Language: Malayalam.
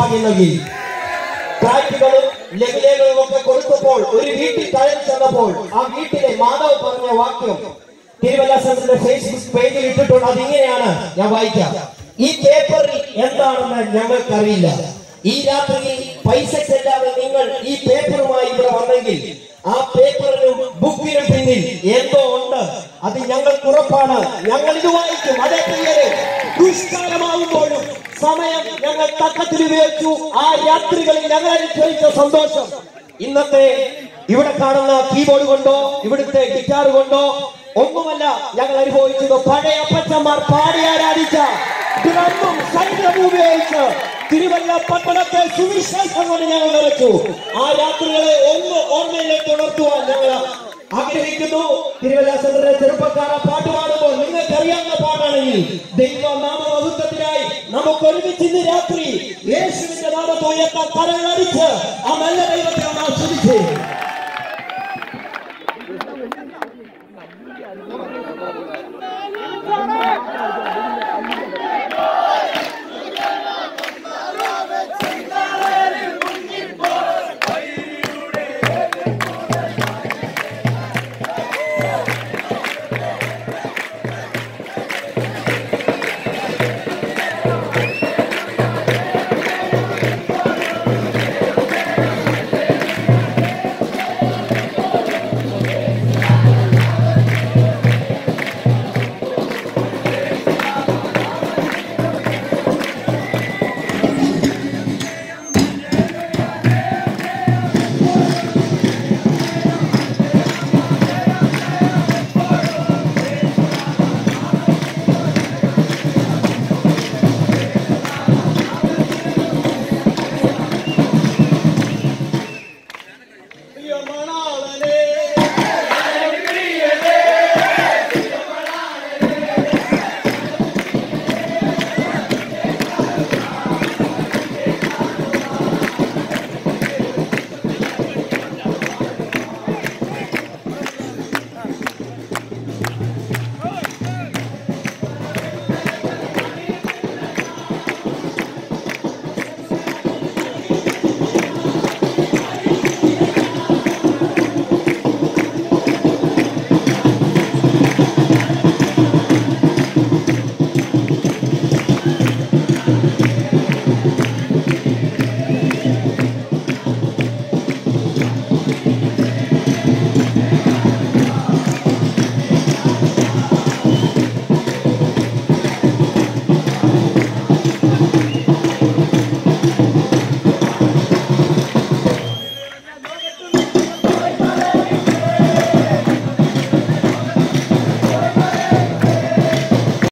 ഭാഗ്യം നൽകി ട്രാക്റ്റുകളും ലഘുലേഖകളും ഒക്കെ കൊടുത്തപ്പോൾ ഒരു വീട്ടിൽ കയറി ചെന്നപ്പോൾ ആ വീട്ടിലെ മാതാവ് പറഞ്ഞ വാക്യം തിരുവല്ല സെന്ററിന്റെ ഫേസ്ബുക്ക് പേജിൽ ഇട്ടിട്ടുണ്ട് അതിങ്ങനെയാണ് ഞാൻ വായിക്കാം ഈ പേപ്പറിൽ എന്താണെന്ന് ഞങ്ങൾക്കറിയില്ല ഈ രാത്രിയിൽ പൈസക്കല്ലാതെ നിങ്ങൾ ഈ പേപ്പറുമായി ഇവിടെ വന്നെങ്കിൽ ആ പേപ്പറിനും ബുക്കിനും പിന്നിൽ എന്തോ ഉണ്ട് അത് ഞങ്ങൾക്ക് ഉറപ്പാണ് ഞങ്ങൾ ഇത് വായിക്കും അതേ പ്രിയരെ ദുഷ്കാലമാകുമ്പോഴും സമയം ഞങ്ങൾ തക്കത്തിൽ ഉപയോഗിച്ചു ആ രാത്രികളിൽ ഞങ്ങൾ അനുഭവിച്ച സന്തോഷം ഇന്നത്തെ ഇവിടെ കാണുന്ന കീബോർഡ് കൊണ്ടോ ഇവിടുത്തെ ഗിറ്റാർ കൊണ്ടോ ഒന്നുമല്ല ഞങ്ങൾ അനുഭവിച്ചത് പഴയ അപ്പച്ചന്മാർ പാടി ആരാധിച്ച ഡ്രമ്മും സംഘവും ഉപയോഗിച്ച് തിരുവല്ല പട്ടണത്തെ സുവിശേഷം കൊണ്ട് ഞങ്ങൾ നിറച്ചു ആ രാത്രികളെ ഒന്ന് ഓർമ്മയിലേക്ക് ഉണർത്തുവാൻ ഞങ്ങൾ ആഗ്രഹിക്കുന്നു തിരുവല്ല സെന്ററിലെ ചെറുപ്പക്കാർ ആ പാട്ട് പാടുമ്പോൾ നിങ്ങൾക്ക് അറിയാവുന്ന പാട്ടാണെങ്കിൽ ദൈവ നാമമഹത്വത്തിനായി നമുക്ക് ഒരുമിച്ച് ഇന്ന് രാത്രി യേശുവിന്റെ നാമത്തെ ഉയർത്താൻ കരങ്ങളടിച്ച് ആ നല്ല ദൈവത്തെ നാം ആസ്വദിച്ചു